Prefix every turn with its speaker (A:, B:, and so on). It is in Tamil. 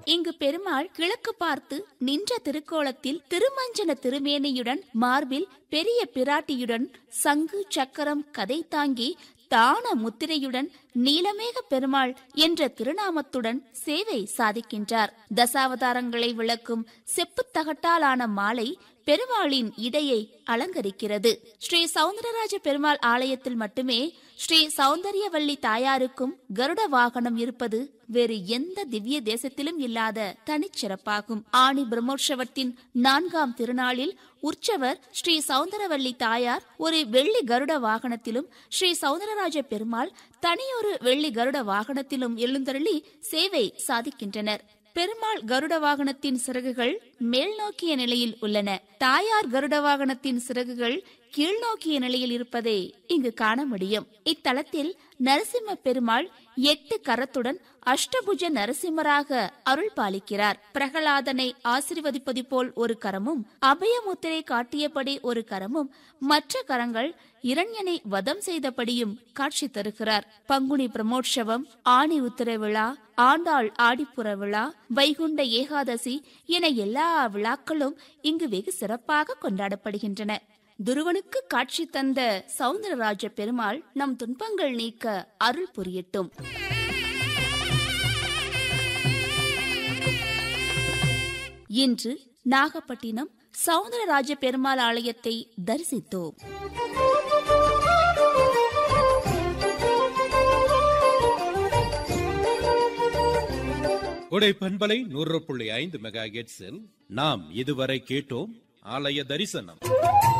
A: இங்கு பெருமாள் கிழக்கு பார்த்து நின்ற திருக்கோலத்தில் திருமஞ்சன திருமேனியுடன் மார்பில் பெரிய பிராட்டியுடன் சங்கு சக்கரம் கதை தாங்கி தான முத்திரையுடன் நீலமேக பெருமாள் என்ற திருநாமத்துடன் சேவை சாதிக்கின்றார் தசாவதாரங்களை விளக்கும் செப்புத் தகட்டாலான மாலை பெருமாளின் இடையை அலங்கரிக்கிறது ஸ்ரீ சவுந்தரராஜ பெருமாள் ஆலயத்தில் மட்டுமே ஸ்ரீ சௌந்தரியவல்லி தாயாருக்கும் கருட வாகனம் இருப்பது வேறு எந்த திவ்ய தேசத்திலும் இல்லாத தனிச்சிறப்பாகும் ஆணி பிரம்மோற்சவத்தின் நான்காம் திருநாளில் உற்சவர் ஸ்ரீ சௌந்தரவல்லி தாயார் ஒரு வெள்ளி கருட வாகனத்திலும் ஸ்ரீ சௌந்தரராஜ பெருமாள் தனியொரு வெள்ளி கருட வாகனத்திலும் எழுந்தருளி சேவை சாதிக்கின்றனர் பெருமாள் கருட வாகனத்தின் சிறகுகள் மேல் நோக்கிய நிலையில் உள்ளன தாயார் கருட வாகனத்தின் சிறகுகள் கீழ்நோக்கிய நிலையில் இருப்பதை இங்கு காண முடியும் இத்தலத்தில் நரசிம்ம பெருமாள் எட்டு கரத்துடன் அஷ்டபுஜ நரசிம்மராக அருள் பாலிக்கிறார் பிரகலாதனை ஆசிர்வதிப்பது போல் ஒரு கரமும் அபயமுத்திரை காட்டியபடி ஒரு கரமும் மற்ற கரங்கள் இரண்யனை வதம் செய்தபடியும் காட்சி தருகிறார் பங்குனி பிரமோற்சவம் ஆணி உத்திர விழா ஆண்டாள் ஆடிப்புற விழா வைகுண்ட ஏகாதசி என எல்லா விழாக்களும் இங்கு வெகு சிறப்பாக கொண்டாடப்படுகின்றன துருவனுக்கு காட்சி தந்த சவுந்தரராஜ பெருமாள் நம் துன்பங்கள் நீக்க அருள் புரியட்டும் இன்று நாகப்பட்டினம் சவுந்தரராஜ பெருமாள் ஆலயத்தை தரிசித்தோம்
B: கொடை பண்பலை நூறு புள்ளி ஐந்து மெகா நாம் இதுவரை கேட்டோம் ஆலய தரிசனம்